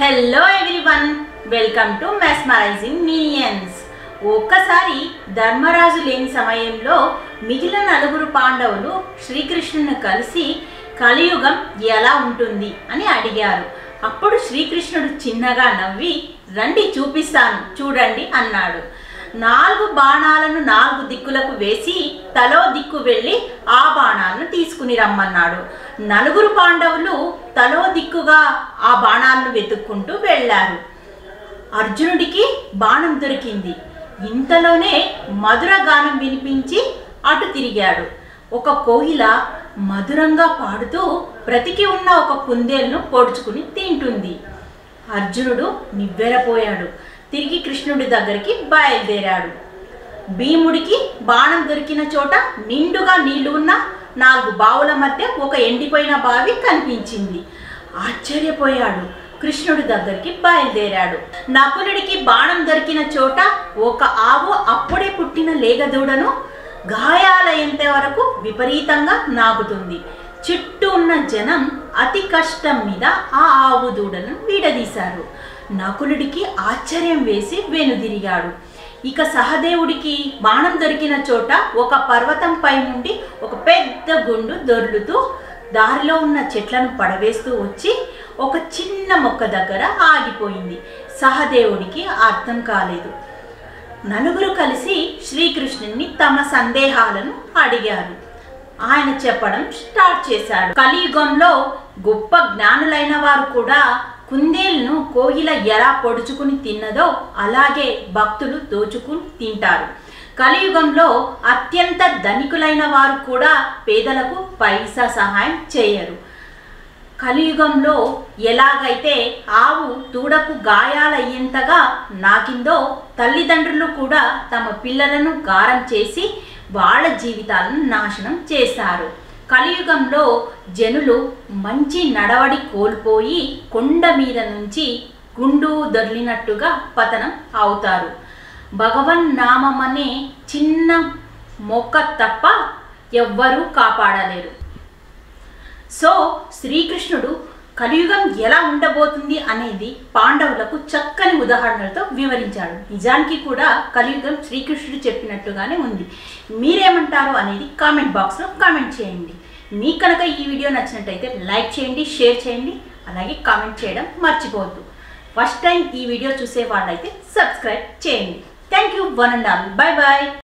hello everyone welcome to mesmerizing minions ఒక్కసారి ధర్మరాజు లేని సమయంలో మిగిలిన నలుగురు పాండవులు శ్రీకృష్ణుని కలిసి కలియుగం ఎలా ఉంటుంది అని అడిగారు అప్పుడు శ్రీకృష్ణుడు చిన్నగా నవ్వి రండి చూపిస్తాను చూడండి అన్నాడు నాలుగు బాణాలను నాలుగు దిక్కులకు వేసి తలో దిక్కు వెళ్ళి ఆ బాణాలను తీసుకుని రమ్మన్నాడు నలుగురు పాండవులు తలో దిక్కుగా ఆ బాణాలను వెతుక్కుంటూ వెళ్ళారు అర్జునుడికి బాణం దొరికింది ఇంతలోనే మధుర గానం వినిపించి అటు తిరిగాడు ఒక కోయిల మధురంగా పాడుతూ బ్రతికి ఉన్న ఒక కుందేలును పొడుచుకుని తింటుంది అర్జునుడు నివ్వెరపోయాడు తిరిగి కృష్ణుడి దగ్గరికి బయలుదేరాడు భీముడికి బాణం దొరికిన చోట నిండుగా నీళ్లు ఉన్న నాలుగు బావుల మధ్య ఒక ఎండిపోయిన బావి కనిపించింది ఆశ్చర్యపోయాడు కృష్ణుడి దగ్గరికి బయలుదేరాడు నకులుడికి బాణం దొరికిన చోట ఒక ఆవు అప్పుడే పుట్టిన లేగదూడను గాయాలయ్యేంత వరకు విపరీతంగా నాగుతుంది చుట్టూ ఉన్న జనం అతి కష్టం మీద ఆ ఆవు దూడను వీడదీశారు నకులుడికి ఆశ్చర్యం వేసి వెనుదిరిగాడు ఇక సహదేవుడికి బాణం దొరికిన చోట ఒక పర్వతంపై నుండి ఒక పెద్ద గుండు దొర్లుతూ దారిలో ఉన్న చెట్లను పడవేస్తూ వచ్చి ఒక చిన్న మొక్క దగ్గర ఆగిపోయింది సహదేవుడికి అర్థం కాలేదు నలుగురు కలిసి శ్రీకృష్ణుని తమ సందేహాలను అడిగారు ఆయన చెప్పడం స్టార్ట్ చేశాడు కలియుగంలో గొప్ప జ్ఞానులైన వారు కూడా కుందేలును కోయిల ఎలా పొడుచుకుని తిన్నదో అలాగే భక్తులు దోచుకుని తింటారు కలియుగంలో అత్యంత ధనికులైన వారు కూడా పేదలకు పైసా సహాయం చేయరు కలియుగంలో ఎలాగైతే ఆవు దూడకు గాయాలయ్యేంతగా నాకిందో తల్లిదండ్రులు కూడా తమ పిల్లలను గారం చేసి వాళ్ళ జీవితాలను నాశనం చేశారు కలియుగంలో జనులు మంచి నడవడి కోల్పోయి కొండ మీద నుంచి గుండు దొర్లినట్టుగా పతనం అవుతారు భగవన్ నామం అనే చిన్న మొక్క తప్ప ఎవ్వరూ కాపాడలేరు సో శ్రీకృష్ణుడు కలియుగం ఎలా ఉండబోతుంది అనేది పాండవులకు చక్కని ఉదాహరణలతో వివరించాడు నిజానికి కూడా కలియుగం శ్రీకృష్ణుడు చెప్పినట్టుగానే ఉంది మీరేమంటారు అనేది కామెంట్ బాక్స్లో కామెంట్ చేయండి మీకు కనుక ఈ వీడియో నచ్చినట్టయితే లైక్ చేయండి షేర్ చేయండి అలాగే కామెంట్ చేయడం మర్చిపోవద్దు ఫస్ట్ టైం ఈ వీడియో చూసే వాళ్ళైతే సబ్స్క్రైబ్ చేయండి thank you one and all bye bye